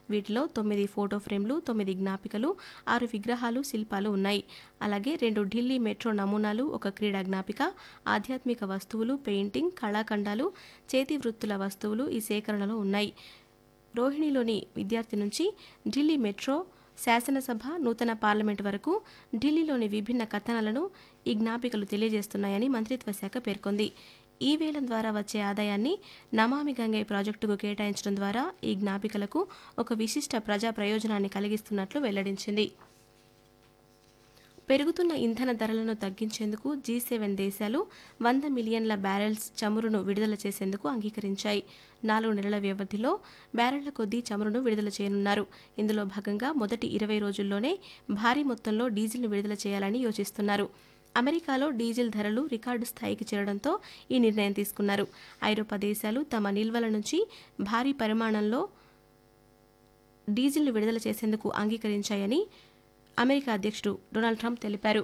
వీటిలో తొమ్మిది ఫోటో ఫ్రేమ్లు తొమ్మిది జ్ఞాపికలు ఆరు విగ్రహాలు శిల్పాలు ఉన్నాయి అలాగే రెండు ఢిల్లీ మెట్రో నమూనాలు ఒక క్రీడా జ్ఞాపిక ఆధ్యాత్మిక వస్తువులు పెయింటింగ్ కళాఖండాలు చేతి వృత్తుల వస్తువులు ఈ సేకరణలో ఉన్నాయి రోహిణిలోని విద్యార్థి నుంచి ఢిల్లీ మెట్రో శాసనసభ నూతన పార్లమెంట్ వరకు ఢిల్లీలోని విభిన్న కథనాలను ఈ జ్ఞాపికలు తెలియజేస్తున్నాయని మంత్రిత్వ శాఖ పేర్కొంది ఈ వేలం ద్వారా వచ్చే ఆదాయాన్ని నమామి గంగే ప్రాజెక్టుకు కేటాయించడం ద్వారా ఈ జ్ఞాపికలకు ఒక విశిష్ట ప్రజా ప్రయోజనాన్ని కలిగిస్తున్నట్లు వెల్లడించింది పెరుగుతున్న ఇంధన ధరలను తగ్గించేందుకు జీ సెవెన్ దేశాలు వంద మిలియన్ల బ్యారెల్స్ చమురును విడుదల చేసేందుకు అంగీకరించాయి నాలుగు నెలల వ్యవధిలో బ్యారెళ్ల కొద్దీ చమురును విడుదల చేయనున్నారు ఇందులో భాగంగా మొదటి ఇరవై రోజుల్లోనే భారీ మొత్తంలో డీజిల్ను విడుదల చేయాలని యోచిస్తున్నారు అమెరికాలో డీజిల్ ధరలు రికార్డు స్థాయికి చేరడంతో ఈ నిర్ణయం తీసుకున్నారు ఐరోపా దేశాలు తమ నిల్వల నుంచి భారీ పరిమాణంలో డీజిల్ను విడుదల చేసేందుకు అంగీకరించాయని అమెరికా అధ్యక్షుడు డొనాల్డ్ ట్రంప్ తెలిపారు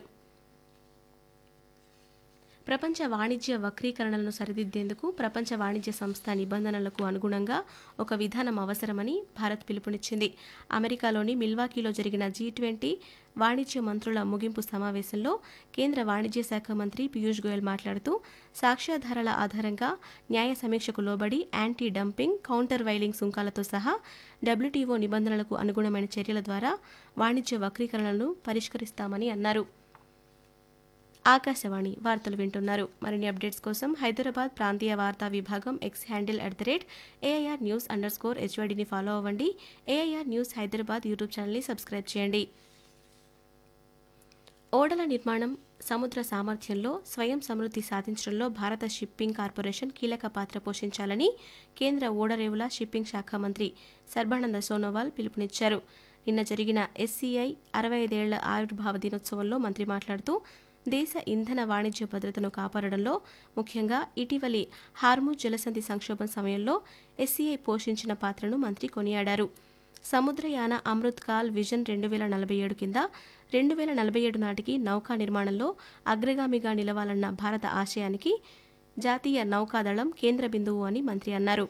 ప్రపంచ వాణిజ్య వక్రీకరణలను సరిదిద్దేందుకు ప్రపంచ వాణిజ్య సంస్థ నిబంధనలకు అనుగుణంగా ఒక విధానం అవసరమని భారత్ పిలుపునిచ్చింది అమెరికాలోని మిల్వాకీలో జరిగిన జీ ట్వంటీ వాణిజ్య మంత్రుల ముగింపు సమావేశంలో కేంద్ర వాణిజ్య శాఖ మంత్రి పీయూష్ గోయల్ మాట్లాడుతూ సాక్ష్యాధారాల ఆధారంగా న్యాయ సమీక్షకు లోబడి యాంటీ డంపింగ్ కౌంటర్ వైలింగ్ సుంకాలతో సహా డబ్ల్యూటీఓ నిబంధనలకు అనుగుణమైన చర్యల ద్వారా వాణిజ్య వక్రీకరణలను పరిష్కరిస్తామని అన్నారు ఆకాశవాణి వార్తలు వింటున్నారు మరిన్ని అప్డేట్స్ కోసం హైదరాబాద్ ప్రాంతీయ వార్తా విభాగం X handle at the rate AIR news underscore స్కోర్ హెచ్వైడిని ఫాలో అవ్వండి ఏఐఆర్ న్యూస్ హైదరాబాద్ యూట్యూబ్ ఛానల్ని సబ్స్క్రైబ్ చేయండి ఓడల నిర్మాణం సముద్ర సామర్థ్యంలో స్వయం సమృద్ధి సాధించడంలో భారత షిప్పింగ్ కార్పొరేషన్ కీలక పాత్ర పోషించాలని కేంద్ర ఓడరేవుల షిప్పింగ్ శాఖ మంత్రి సర్బానంద సోనోవాల్ పిలుపునిచ్చారు నిన్న జరిగిన ఎస్సీఐ అరవై ఐదేళ్ల ఆవిర్భావ దినోత్సవంలో మంత్రి మాట్లాడుతూ దేశ ఇంధన వాణిజ్య భద్రతను కాపాడడంలో ముఖ్యంగా ఇటీవలి హార్మూజ్ జలసంధి సంక్షోభం సమయంలో ఎస్సీఐ పోషించిన పాత్రను మంత్రి కొనియాడారు సముద్రయాన అమృత్ కాల్ విజన్ రెండు వేల నలభై ఏడు కింద రెండు వేల నలభై ఏడు నాటికి నౌకా నిర్మాణంలో అగ్రగామిగా నిలవాలన్న భారత ఆశయానికి జాతీయ నౌకాదళం కేంద్ర బిందువు అని మంత్రి అన్నారు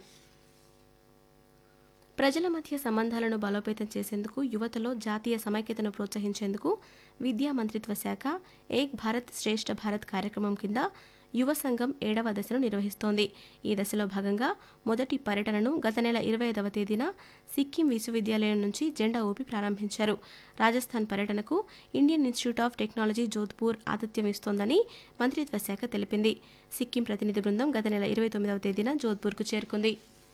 ప్రజల మధ్య సంబంధాలను బలోపేతం చేసేందుకు యువతలో జాతీయ సమైక్యతను ప్రోత్సహించేందుకు విద్యా మంత్రిత్వ శాఖ ఏక్ భారత్ శ్రేష్ఠ భారత్ కార్యక్రమం కింద యువ సంఘం ఏడవ దశను నిర్వహిస్తోంది ఈ దశలో భాగంగా మొదటి పర్యటనను గత నెల ఇరవై ఐదవ తేదీన సిక్కిం విశ్వవిద్యాలయం నుంచి జెండా ఊపి ప్రారంభించారు రాజస్థాన్ పర్యటనకు Indian Institute of Technology Jodhpur ఆతిథ్యం ఇస్తోందని మంత్రిత్వ శాఖ తెలిపింది సిక్కిం ప్రతినిధి బృందం గత నెల ఇరవై తొమ్మిదవ తేదీన జోధ్పూర్కు చేరుకుంది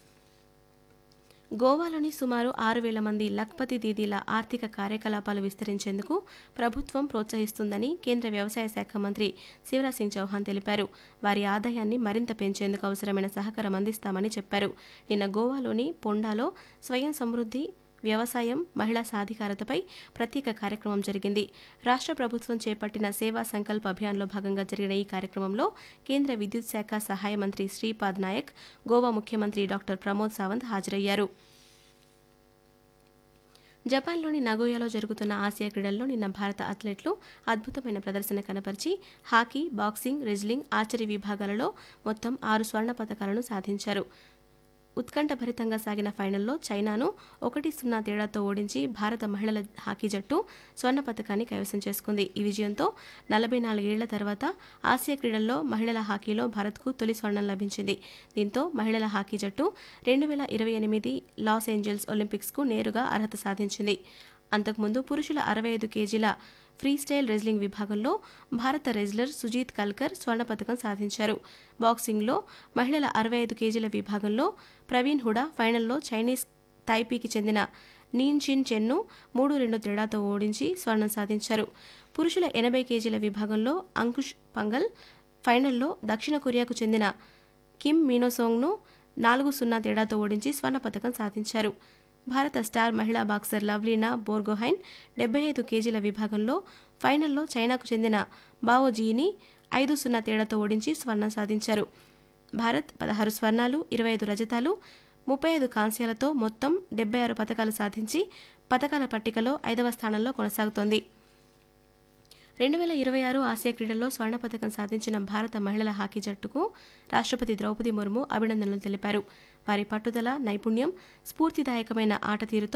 గోవాలోని సుమారు ఆరు వేల మంది లఖ్పతి దీదీల ఆర్థిక కార్యకలాపాలు విస్తరించేందుకు ప్రభుత్వం ప్రోత్సహిస్తుందని కేంద్ర వ్యవసాయ శాఖ మంత్రి శివరాజ్ సింగ్ చౌహాన్ తెలిపారు వారి ఆదాయాన్ని మరింత పెంచేందుకు అవసరమైన సహకారం అందిస్తామని చెప్పారు నిన్న గోవాలోని పొండాలో స్వయం సమృద్ధి వ్యవసాయం మహిళా సాధికారతపై ప్రత్యేక కార్యక్రమం జరిగింది రాష్ట్ర ప్రభుత్వం చేపట్టిన సేవా సంకల్ప అభియాన్లో భాగంగా జరిగిన ఈ కార్యక్రమంలో కేంద్ర విద్యుత్ శాఖ సహాయ మంత్రి శ్రీపాద్ నాయక్ గోవా ముఖ్యమంత్రి డాక్టర్ ప్రమోద్ సావంత్ హాజరయ్యారు జపాన్లోని నగోయాలో జరుగుతున్న ఆసియా క్రీడల్లో నిన్న భారత అథ్లెట్లు అద్భుతమైన ప్రదర్శన కనపరిచి హాకీ బాక్సింగ్ రెజ్లింగ్ ఆర్చరీ విభాగాలలో మొత్తం ఆరు స్వర్ణ పథకాలను సాధించారు ఉత్కంఠభరితంగా సాగిన ఫైనల్లో చైనాను ఒకటి సున్నా తేడాతో ఓడించి భారత మహిళల హాకీ జట్టు స్వర్ణ పథకాన్ని కైవసం చేసుకుంది ఈ విజయంతో నలభై నాలుగేళ్ల తర్వాత ఆసియా క్రీడల్లో మహిళల హాకీలో భారత్కు తొలి స్వర్ణం లభించింది దీంతో మహిళల హాకీ జట్టు రెండు వేల ఇరవై ఎనిమిది లాస్ ఏంజల్స్ ఒలింపిక్స్కు నేరుగా అర్హత సాధించింది అంతకుముందు పురుషుల అరవై ఐదు కేజీల ఫ్రీస్టైల్ రెజ్లింగ్ విభాగంలో భారత రెజ్లర్ సుజీత్ కల్కర్ స్వర్ణ పథకం సాధించారు బాక్సింగ్లో మహిళల అరవై ఐదు కేజీల విభాగంలో ప్రవీణ్ హుడా ఫైనల్లో చైనీస్ తైపీకి చెందిన నీన్ చిన్ చెన్ను మూడు రెండు తేడాతో ఓడించి స్వర్ణం సాధించారు పురుషుల ఎనభై కేజీల విభాగంలో అంకుష్ పంగల్ ఫైనల్లో దక్షిణ కొరియాకు చెందిన కిమ్ మీనోసోంగ్ను నాలుగు సున్నా తేడాతో ఓడించి స్వర్ణ పథకం సాధించారు భారత స్టార్ మహిళా బాక్సర్ లవ్లీనా బోర్గోహైన్ డెబ్బై ఐదు కేజీల విభాగంలో ఫైనల్లో చైనాకు చెందిన బావోజీని ఐదు సున్నా తేడాతో ఓడించి స్వర్ణం సాధించారు భారత్ పదహారు స్వర్ణాలు ఇరవై ఐదు రజతాలు ముప్పై ఐదు కాంస్యాలతో మొత్తం డెబ్బై ఆరు పథకాలు సాధించి పథకాల పట్టికలో ఐదవ స్థానంలో కొనసాగుతోంది రెండు వేల ఇరవై ఆరు ఆసియా క్రీడల్లో స్వర్ణ పథకం సాధించిన భారత మహిళల హాకీ జట్టుకు రాష్ట్రపతి ద్రౌపది ముర్ము అభినందనలు తెలిపారు వారి పట్టుదల నైపుణ్యం స్ఫూర్తిదాయకమైన ఆట తీరుతో